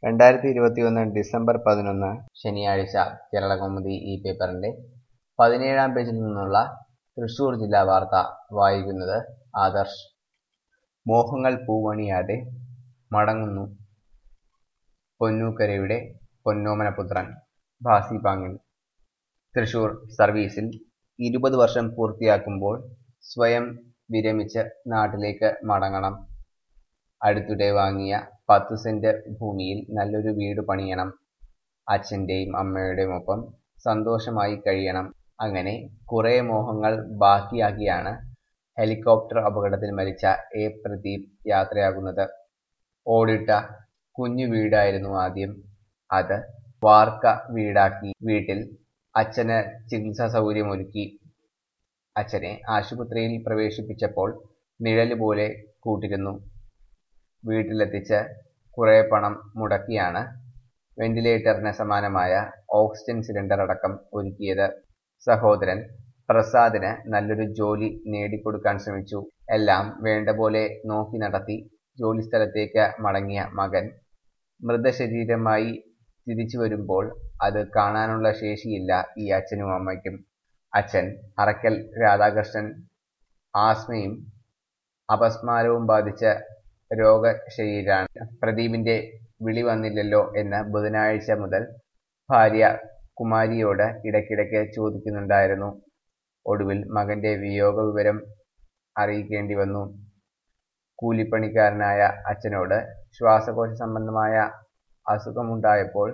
രണ്ടായിരത്തി ഇരുപത്തിയൊന്ന് ഡിസംബർ പതിനൊന്ന് ശനിയാഴ്ച കേരളകൗമുദി ഈ പേപ്പറിന്റെ പതിനേഴാം പേജിൽ നിന്നുള്ള തൃശൂർ ജില്ലാ വാർത്ത വായിക്കുന്നത് ആദർശ് മോഹങ്ങൾ പൂവണിയാതെ മടങ്ങുന്നു പൊന്നൂക്കരയുടെ പൊന്നോമനപുത്രൻ ഭാസി പാങ്ങിൽ തൃശൂർ സർവീസിൽ ഇരുപത് വർഷം പൂർത്തിയാക്കുമ്പോൾ സ്വയം വിരമിച്ച് നാട്ടിലേക്ക് മടങ്ങണം അടുത്തിടെ വാങ്ങിയ പത്ത് സെന്റ് ഭൂമിയിൽ നല്ലൊരു വീട് പണിയണം അച്ഛൻ്റെയും അമ്മയുടെയും ഒപ്പം സന്തോഷമായി കഴിയണം അങ്ങനെ കുറേ മോഹങ്ങൾ ബാക്കിയാക്കിയാണ് ഹെലികോപ്റ്റർ അപകടത്തിൽ മരിച്ച എ പ്രദീപ് യാത്രയാകുന്നത് ഓടിട്ട കുഞ്ഞു വീടായിരുന്നു ആദ്യം അത് വാർക്ക വീടാക്കി വീട്ടിൽ അച്ഛന് ചികിത്സാ സൗകര്യമൊരുക്കി അച്ഛനെ ആശുപത്രിയിൽ പ്രവേശിപ്പിച്ചപ്പോൾ നിഴല് പോലെ കൂട്ടിരുന്നു വീട്ടിലെത്തിച്ച് കുറെ പണം മുടക്കിയാണ് വെന്റിലേറ്ററിന് സമാനമായ ഓക്സിജൻ സിലിണ്ടർ അടക്കം ഒരുക്കിയത് സഹോദരൻ പ്രസാദിന് നല്ലൊരു ജോലി നേടിക്കൊടുക്കാൻ ശ്രമിച്ചു എല്ലാം വേണ്ട പോലെ നോക്കി നടത്തി ജോലിസ്ഥലത്തേക്ക് മടങ്ങിയ മകൻ മൃതശരീരമായി തിരിച്ചു വരുമ്പോൾ അത് കാണാനുള്ള ശേഷിയില്ല ഈ അച്ഛനും അമ്മയ്ക്കും അച്ഛൻ അറക്കൽ രാധാകൃഷ്ണൻ ആസ്മയും അപസ്മാരവും ബാധിച്ച രോഗശരീരാണ് പ്രദീപിന്റെ വിളി വന്നില്ലല്ലോ എന്ന് ബുധനാഴ്ച മുതൽ ഭാര്യ കുമാരിയോട് ഇടയ്ക്കിടയ്ക്ക് ചോദിക്കുന്നുണ്ടായിരുന്നു ഒടുവിൽ മകന്റെ വിയോഗ വിവരം അറിയിക്കേണ്ടി വന്നു കൂലിപ്പണിക്കാരനായ അച്ഛനോട് ശ്വാസകോശ സംബന്ധമായ അസുഖമുണ്ടായപ്പോൾ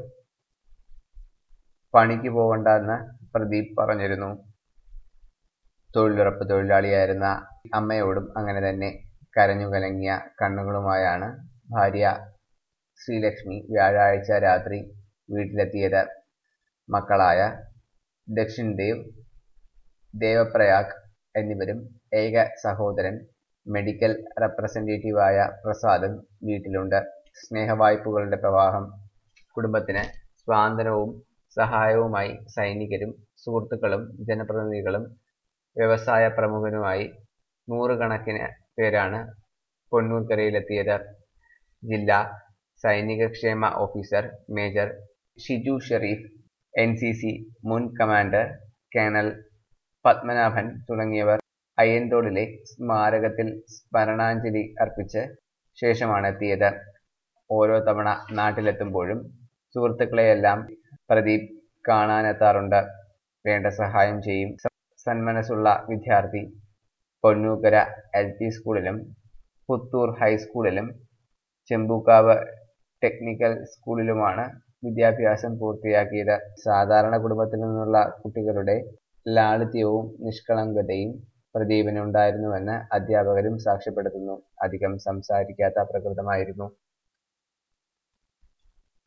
പണിക്ക് പോകണ്ടെന്ന് പ്രദീപ് പറഞ്ഞിരുന്നു തൊഴിലുറപ്പ് തൊഴിലാളിയായിരുന്ന അമ്മയോടും അങ്ങനെ തന്നെ കരഞ്ഞു കലങ്ങിയ കണ്ണുകളുമായാണ് ഭാര്യ ശ്രീലക്ഷ്മി വ്യാഴാഴ്ച രാത്രി വീട്ടിലെത്തിയത് മക്കളായ ദക്ഷിൺ ദേവ് ദേവപ്രയാഗ് എന്നിവരും ഏക സഹോദരൻ മെഡിക്കൽ റെപ്രസെൻറ്റേറ്റീവായ പ്രസാദും വീട്ടിലുണ്ട് സ്നേഹവായ്പകളുടെ പ്രവാഹം കുടുംബത്തിന് സ്വാതന്ത്ര്യവും സഹായവുമായി സൈനികരും സുഹൃത്തുക്കളും ജനപ്രതിനിധികളും വ്യവസായ പ്രമുഖനുമായി നൂറുകണക്കിന് പേരാണ് പൊന്നൂർക്കരയിലെത്തിയത് ജില്ലാ സൈനിക ക്ഷേമ officer major Shiju Shereef N C C മുൻ കമാൻഡർ കേണൽ പത്മനാഭൻ തുടങ്ങിയവർ അയ്യന്തോളിലെ സ്മാരകത്തിൽ സ്മരണാഞ്ജലി അർപ്പിച്ച് ശേഷമാണ് എത്തിയത് ഓരോ തവണ നാട്ടിലെത്തുമ്പോഴും സുഹൃത്തുക്കളെയെല്ലാം പ്രദീപ് കാണാനെത്താറുണ്ട് വേണ്ട സഹായം ചെയ്യും സന്മനസ്സുള്ള വിദ്യാർത്ഥി പൊന്നൂക്കര എൽ പി സ്കൂളിലും പുത്തൂർ ഹൈസ്കൂളിലും ചെമ്പൂക്കാവ് ടെക്നിക്കൽ സ്കൂളിലുമാണ് വിദ്യാഭ്യാസം പൂർത്തിയാക്കിയത് സാധാരണ കുടുംബത്തിൽ നിന്നുള്ള കുട്ടികളുടെ ലാളിത്യവും നിഷ്കളങ്കതയും പ്രദീപിനുണ്ടായിരുന്നുവെന്ന് അധ്യാപകരും സാക്ഷ്യപ്പെടുത്തുന്നു അധികം സംസാരിക്കാത്ത പ്രകൃതമായിരുന്നു